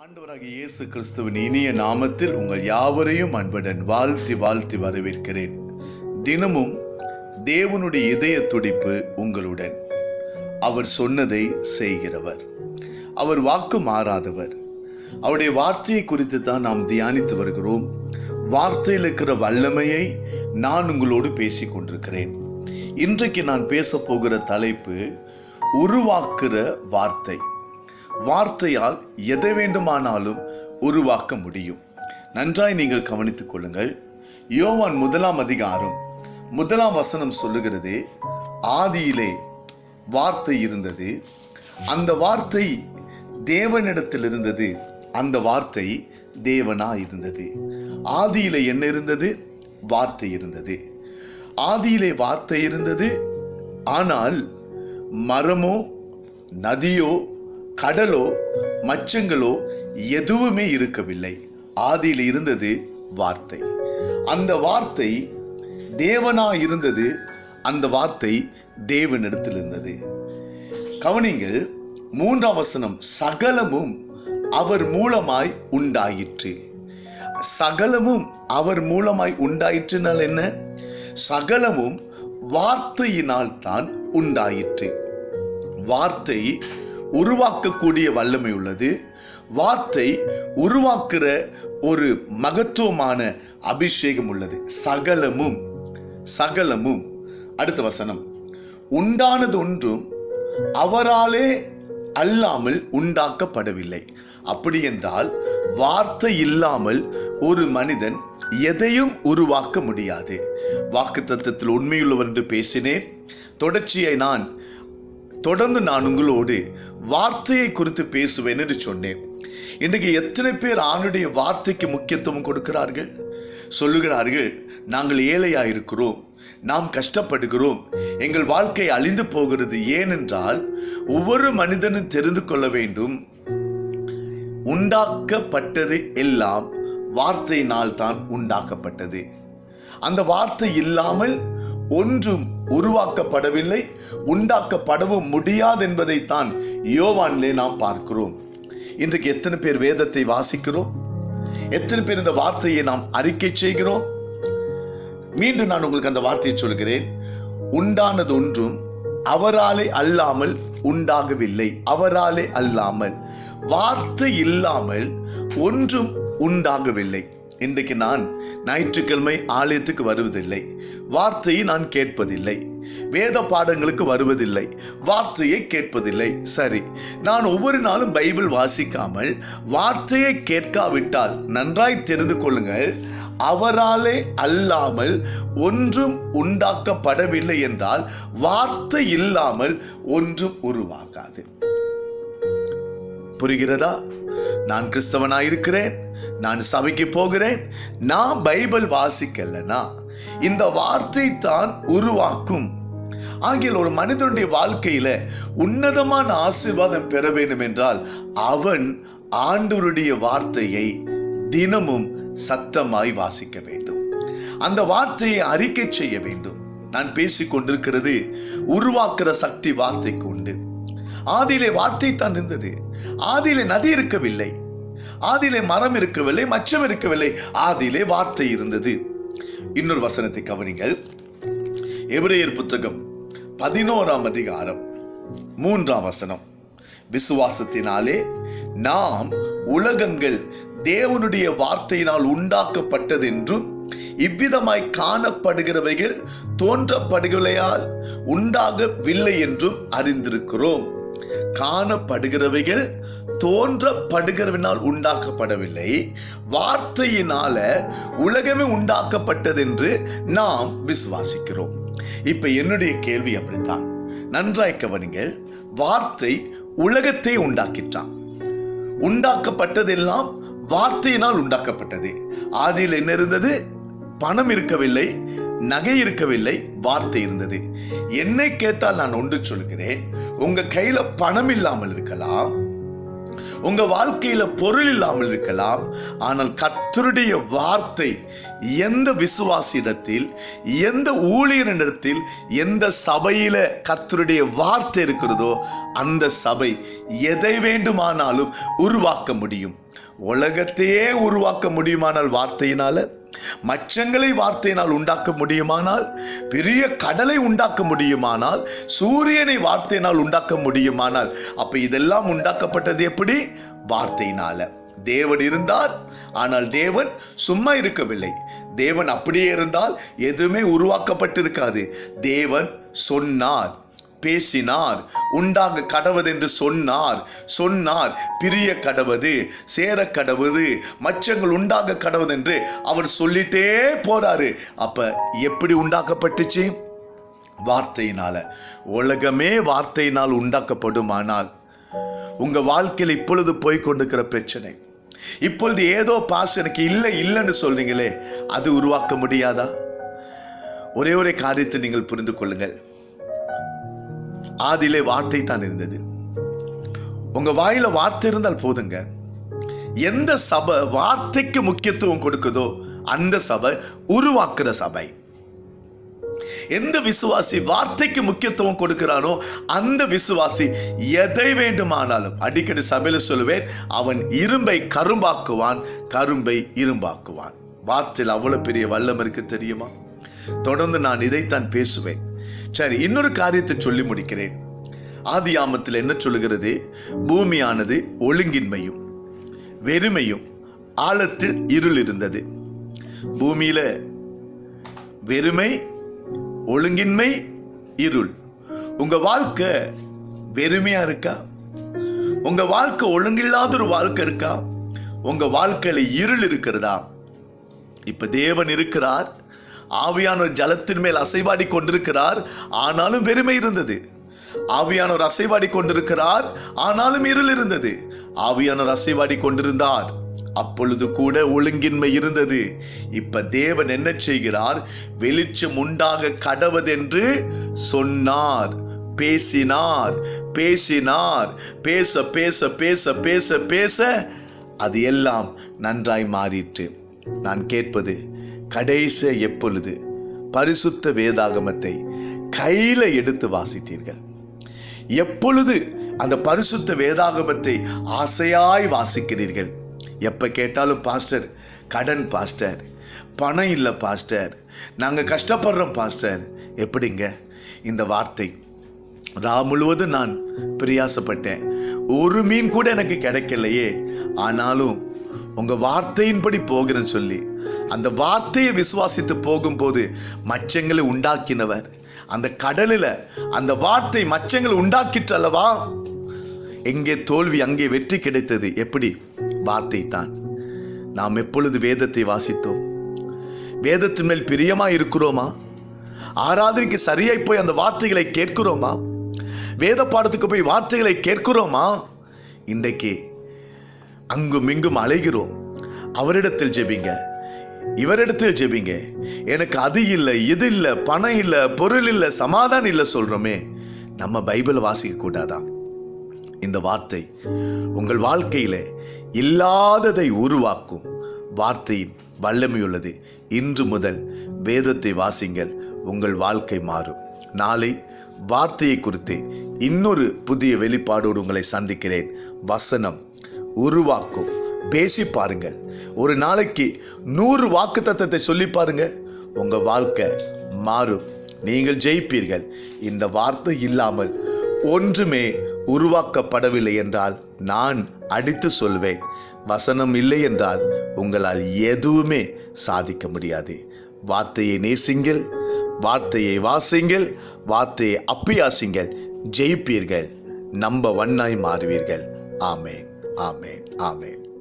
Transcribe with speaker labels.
Speaker 1: ஆண்டவராகிய இயேசு கிறிஸ்துவின் இனிய நாமத்தில் உங்கள் யாவரையும் அன்புடன் வாழ்த்தி வாழ்த்தி வரவேற்கிறேன் தினமும் தேவனுடைய இதய துடிப்பு உங்களுடன் அவர் சொன்னதை செய்கிறவர் அவர் வாக்கு மாறாதவர் அவருடைய வார்த்தையை குறித்து தான் நாம் தியானித்து வருகிறோம் வார்த்தையில் இருக்கிற வல்லமையை நான் உங்களோடு பேசிக் கொண்டிருக்கிறேன் இன்றைக்கு நான் பேச போகிற தலைப்பு உருவாக்குற வார்த்தை வார்த்தையால் எதை வேண்டுமானாலும் உருவாக்க முடியும் நன்றாய் நீங்கள் கவனித்துக் கொள்ளுங்கள் யோவான் முதலாம் அதிகாரம் முதலாம் வசனம் சொல்லுகிறது ஆதியிலே வார்த்தை இருந்தது அந்த வார்த்தை தேவனிடத்தில் இருந்தது அந்த வார்த்தை தேவனா இருந்தது ஆதியிலே என்ன இருந்தது வார்த்தை இருந்தது ஆதியிலே வார்த்தை இருந்தது ஆனால் மரமோ நதியோ கடலோ மச்சங்களோ எதுவுமே இருக்கவில்லை ஆதியில் இருந்தது வார்த்தை அந்த வார்த்தை தேவனா இருந்தது அந்த வார்த்தை தேவனிடத்தில் இருந்தது கவனிங்கள் மூன்றாம் வசனம் சகலமும் அவர் மூலமாய் உண்டாயிற்று சகலமும் அவர் மூலமாய் உண்டாயிற்றுனால் என்ன சகலமும் வார்த்தையினால் தான் உண்டாயிற்று வார்த்தை உருவாக்கக்கூடிய வல்லமை உள்ளது வார்த்தை உருவாக்குற ஒரு மகத்துவமான அபிஷேகம் உள்ளது சகலமும் சகலமும் அடுத்த வசனம் உண்டானது ஒன்றும் அவராலே அல்லாமல் உண்டாக்கப்படவில்லை அப்படி என்றால் வார்த்தை இல்லாமல் ஒரு மனிதன் எதையும் உருவாக்க முடியாது வாக்கு தத்துவத்தில் உண்மையுள்ளவர் என்று பேசினேன் தொடர்ச்சியை நான் தொடர்ந்து நான் உங்களோடு வார்த்தையை குறித்து பேசுவேன் என்று சொன்னேன் இன்றைக்கு எத்தனை பேர் ஆணுடைய வார்த்தைக்கு முக்கியத்துவம் கொடுக்கிறார்கள் சொல்லுகிறார்கள் நாங்கள் ஏழையா இருக்கிறோம் நாம் கஷ்டப்படுகிறோம் எங்கள் வாழ்க்கை அழிந்து போகிறது ஏனென்றால் ஒவ்வொரு மனிதனும் தெரிந்து கொள்ள வேண்டும் உண்டாக்கப்பட்டது எல்லாம் வார்த்தையினால் தான் உண்டாக்கப்பட்டது அந்த வார்த்தை இல்லாமல் ஒன்றும் உருவாக்கப்படவில்லை உண்டாக்கப்படவும் முடியாது என்பதைத்தான் யோவானிலே நாம் பார்க்கிறோம் இன்றைக்கு எத்தனை பேர் வேதத்தை வாசிக்கிறோம் எத்தனை பேர் இந்த வார்த்தையை நாம் அறிக்கை செய்கிறோம் மீண்டும் நான் உங்களுக்கு அந்த வார்த்தையை சொல்கிறேன் உண்டானது ஒன்றும் அவராலே அல்லாமல் உண்டாகவில்லை அவராலே அல்லாமல் வார்த்தை இல்லாமல் ஒன்றும் உண்டாகவில்லை இன்றைக்கு நான் ஞாயிற்றுக்கிழமை ஆலயத்துக்கு வருவதில்லை வார்த்தையை நான் கேட்பதில்லை வேத பாடங்களுக்கு வருவதில்லை வார்த்தையை கேட்பதில்லை சரி நான் ஒவ்வொரு நாளும் பைபிள் வாசிக்காமல் வார்த்தையை கேட்காவிட்டால் நன்றாய் தெரிந்து கொள்ளுங்கள் அவராலே அல்லாமல் ஒன்றும் உண்டாக்கப்படவில்லை என்றால் வார்த்தை இல்லாமல் ஒன்றும் உருவாகாது புரிகிறதா நான் கிறிஸ்தவனாயிருக்கிறேன் நான் சபைக்கு போகிறேன் நான் பைபிள் வாசிக்கலனா இந்த வார்த்தை தான் உருவாக்கும் ஆகிய ஒரு மனிதனுடைய வாழ்க்கையில உன்னதமான ஆசீர்வாதம் பெற வேண்டும் என்றால் அவன் ஆண்டவருடைய வார்த்தையை தினமும் சத்தமாய் வாசிக்க வேண்டும் அந்த வார்த்தையை அறிக்கை செய்ய வேண்டும் நான் பேசிக் கொண்டிருக்கிறது உருவாக்குற சக்தி வார்த்தைக்கு உண்டு ஆதியிலே வார்த்தை தான் இருந்தது ஆதியிலே நதி இருக்கவில்லை ஆதியிலே மரம் இருக்கவில்லை மச்சம் இருக்கவில்லை ஆதியிலே வார்த்தை இருந்தது இன்னொரு வசனத்தை கவனிங்கள் எபிரேயர் புத்தகம் பதினோராம் அதிகாரம் மூன்றாம் வசனம் விசுவாசத்தினாலே நாம் உலகங்கள் தேவனுடைய வார்த்தையினால் உண்டாக்கப்பட்டதென்றும் இவ்விதமாய் காணப்படுகிறவைகள் தோன்றப்படுகளையால் உண்டாகவில்லை என்றும் அறிந்திருக்கிறோம் காணப்படுகிறவைகள் தோன்றப்படுகிறவினால் உண்டாக்கப்படவில்லை வார்த்தையினால உலகமே உண்டாக்கப்பட்டதென்று நாம் விசுவாசிக்கிறோம் இப்ப என்னுடைய கேள்வி அப்படித்தான் நன்றாய் கவனிங்கள் வார்த்தை உலகத்தை உண்டாக்கிட்டான் உண்டாக்கப்பட்டதெல்லாம் வார்த்தையினால் உண்டாக்கப்பட்டது ஆதியில் என்ன இருந்தது பணம் இருக்கவில்லை நகை இருக்கவில்லை வார்த்தை இருந்தது என்னை கேட்டால் நான் ஒன்று சொல்கிறேன் உங்க கையில பணம் இல்லாமல் இருக்கலாம் உங்க வாழ்க்கையில பொருள் இல்லாமல் இருக்கலாம் ஆனால் கர்த்தருடைய வார்த்தை எந்த விசுவாசியிடத்தில் எந்த ஊழியரிடத்தில் எந்த சபையில கர்த்தருடைய வார்த்தை இருக்கிறதோ அந்த சபை எதை வேண்டுமானாலும் உருவாக்க முடியும் உலகத்தையே உருவாக்க முடியுமானால் வார்த்தையினால மச்சங்களை வார்த்தையினால் உண்டாக்க முடியுமானால் பெரிய கடலை உண்டாக்க முடியுமானால் சூரியனை வார்த்தையினால் உண்டாக்க முடியுமானால் அப்ப இதெல்லாம் உண்டாக்கப்பட்டது எப்படி வார்த்தையினால தேவன் இருந்தார் ஆனால் தேவன் சும்மா இருக்கவில்லை தேவன் அப்படியே இருந்தால் எதுவுமே உருவாக்கப்பட்டிருக்காது தேவன் சொன்னார் பேசினார் உண்டாக கடவது என்று சொன்னார் சொன்னார் பிரிய கடவது சேர கடவுது மச்சங்கள் உண்டாக கடவுது என்று அவர் சொல்லிட்டே போறாரு அப்ப எப்படி உண்டாக்கப்பட்டுச்சு வார்த்தையினால உலகமே வார்த்தையினால் உண்டாக்கப்படுமானால் உங்க வாழ்க்கையில் இப்பொழுது போய் கொண்டிருக்கிற பிரச்சனை இப்பொழுது ஏதோ பாஸ் எனக்கு இல்லை இல்லைன்னு சொல்றீங்களே அது உருவாக்க முடியாதா ஒரே ஒரே காரியத்தை நீங்கள் புரிந்து கொள்ளுங்கள் ஆதியிலே வார்த்தை தான் இருந்தது உங்க வாயில வார்த்தை இருந்தால் போதுங்க எந்த சபை வார்த்தைக்கு முக்கியத்துவம் கொடுக்குதோ அந்த சபை உருவாக்குற சபை எந்த விசுவாசி வார்த்தைக்கு முக்கியத்துவம் கொடுக்கிறானோ அந்த விசுவாசி எதை வேண்டுமானாலும் அடிக்கடி சபையில சொல்லுவேன் அவன் இரும்பை கரும்பாக்குவான் கரும்பை இரும்பாக்குவான் வார்த்தையில் அவ்வளவு பெரிய வல்லம் இருக்கு தெரியுமா தொடர்ந்து நான் இதைத்தான் பேசுவேன் சரி இன்னொரு காரியத்தை சொல்லி முடிக்கிறேன் ஆதியாமத்தில் என்ன சொல்லுகிறது பூமியானது ஒழுங்கின்மையும் வெறுமையும் ஆழத்தில் இருள் இருந்தது பூமியில வெறுமை ஒழுங்கின்மை இருள் உங்க வாழ்க்கை வெறுமையா இருக்கா உங்க வாழ்க்கை ஒழுங்கில்லாத ஒரு வாழ்க்கை இருக்கா உங்க வாழ்க்கையில இருள் இருக்கிறதா இப்ப தேவன் இருக்கிறார் ஆவியானவர் ஜலத்தின் மேல் அசைவாடி கொண்டிருக்கிறார் ஆனாலும் வெறுமை இருந்தது ஆவியானவர் அசைவாடி கொண்டிருக்கிறார் ஆனாலும் இருள் இருந்தது ஆவியானவர் அசைவாடி கொண்டிருந்தார் அப்பொழுது கூட ஒழுங்கின்மை இருந்தது இப்ப தேவன் என்ன செய்கிறார் வெளிச்சம் உண்டாக கடவதென்று சொன்னார் பேசினார் பேசினார் பேச பேச பேச பேச பேச அது எல்லாம் நன்றாய் மாறிற்று நான் கேட்பது கடைசி எப்பொழுது பரிசுத்த வேதாகமத்தை கையில எடுத்து வாசித்தீர்கள் எப்பொழுது அந்த பரிசுத்த வேதாகமத்தை ஆசையாய் வாசிக்கிறீர்கள் எப்ப கேட்டாலும் பாஸ்டர் கடன் பாஸ்டர் பணம் இல்லை பாஸ்டர் நாங்கள் கஷ்டப்படுறோம் பாஸ்டர் எப்படிங்க இந்த வார்த்தை ரா முழுவதும் நான் பிரயாசப்பட்டேன் ஒரு மீன் கூட எனக்கு கிடைக்கலையே ஆனாலும் உங்க வார்த்தையின்படி போகிறேன்னு சொல்லி அந்த வார்த்தையை விசுவாசித்து போகும்போது மச்சங்களை உண்டாக்கினவர் அந்த கடலில் அந்த வார்த்தை மச்சங்களை உண்டாக்கிற்று அல்லவா எங்கே தோல்வி அங்கே வெற்றி கிடைத்தது எப்படி வார்த்தை தான் நாம் எப்பொழுது வேதத்தை வாசித்தோம் வேதத்தின் மேல் பிரியமா இருக்கிறோமா ஆராதனைக்கு சரியாய் போய் அந்த வார்த்தைகளை கேட்கிறோமா வேத பாடத்துக்கு போய் வார்த்தைகளை கேட்கிறோமா இன்றைக்கு அங்கும் இங்கும் அலைகிறோம் அவரிடத்தில் ஜெபிங்க இவரிடத்தில் ஜெபிங்க எனக்கு அது இல்லை இது இல்லை பணம் இல்லை பொருள் இல்லை சமாதானம் இல்லை சொல்றோமே நம்ம பைபிள் வாசிக்க கூடாதா இந்த வார்த்தை உங்கள் வாழ்க்கையில இல்லாததை உருவாக்கும் வார்த்தையின் வல்லமையுள்ளது இன்று முதல் வேதத்தை வாசிங்கள் உங்கள் வாழ்க்கை மாறும் நாளை வார்த்தையை குறித்து இன்னொரு புதிய வெளிப்பாடோடு உங்களை சந்திக்கிறேன் வசனம் உருவாக்கும் பேசி பாருங்கள் ஒரு நாளைக்கு நூறு வாக்கு தத்தத்தை சொல்லி பாருங்க உங்க வாழ்க்கை மாறும் நீங்கள் ஜெயிப்பீர்கள் இந்த வார்த்தை இல்லாமல் ஒன்றுமே உருவாக்கப்படவில்லை என்றால் நான் அடித்து சொல்வேன் வசனம் இல்லை என்றால் உங்களால் எதுவுமே சாதிக்க முடியாது வார்த்தையை நேசிங்கள் வார்த்தையை வாசிங்கள் வார்த்தையை அப்பியாசிங்கள் ஜெயிப்பீர்கள் நம்ப வண்ணாய் மாறுவீர்கள் ஆமேன் ஆமேன் ஆமேன்